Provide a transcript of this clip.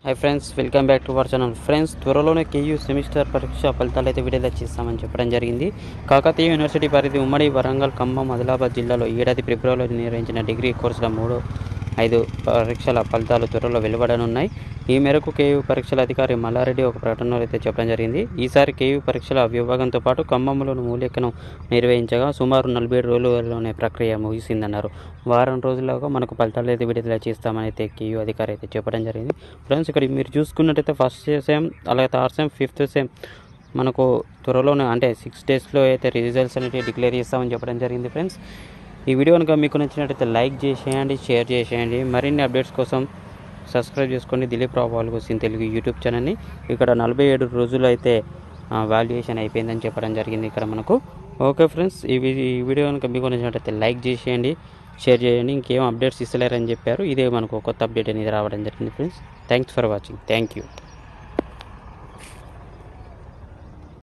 hi friends welcome back to our channel friends త్వరలోనే KU semester పరీక్ష ఫలితాలు అయితే విడుదల చేస్తామని చెప్పడం జరిగింది కాకతీయ యూనివర్సిటీ పరిధి ఉమ్మడి వరంగల్ ఖమ్మం ఆదిలాబాద్ జిల్లాలో ఈ ఏడాది ఫిబ్రవరిలో నిర్వహించిన డిగ్రీ కోర్సుల మూడు ఐదు పరీక్షల ఫలితాలు త్వరలో వెలువడనున్నాయి ఈ మేరకు కేయూ పరీక్షల అధికారి మల్లారెడ్డి ఒక ప్రకటనలో అయితే చెప్పడం జరిగింది ఈసారి కేయూ పరీక్షల విభాగంతో పాటు ఖమ్మంలోని మూలికను నిర్వహించగా సుమారు నలభై ఏడు రోజులలోనే ప్రక్రియ ముగిసిందన్నారు వారం రోజుల్లోగా మనకు ఫలితాలు అయితే విడుదల చేస్తామని అయితే కేయూ అధికారి అయితే చెప్పడం జరిగింది ఫ్రెండ్స్ ఇక్కడ మీరు చూసుకున్నట్టయితే ఫస్ట్ సేమ్ అలాగే థర్డ్ సేమ్ ఫిఫ్త్ సేమ్ మనకు త్వరలోనే అంటే సిక్స్ డేస్లో అయితే రిజల్ట్స్ అనేవి డిక్లేర్ చేస్తామని చెప్పడం జరిగింది ఫ్రెండ్స్ ఈ వీడియో కనుక మీకు నచ్చినట్టయితే లైక్ చేసేయండి షేర్ చేసేయండి మరిన్ని అప్డేట్స్ కోసం సబ్స్క్రైబ్ చేసుకోండి దిలీప్ రావు వాళ్ళు కోసం తెలుగు యూట్యూబ్ ఛానల్ని ఇక్కడ నలభై ఏడు రోజులు అయితే వాల్యుయేషన్ అయిపోయిందని చెప్పడం జరిగింది ఇక్కడ మనకు ఓకే ఫ్రెండ్స్ ఈ వీ- ఈ వీడియో కనుక మీకు నచ్చినట్టయితే లైక్ చేసేయండి షేర్ చేయండి ఇంకేం అప్డేట్స్ ఇస్తలేరని చెప్పారు ఇదే మనకు కొత్త అప్డేట్ అనేది రావడం జరిగింది friends thanks for watching thank you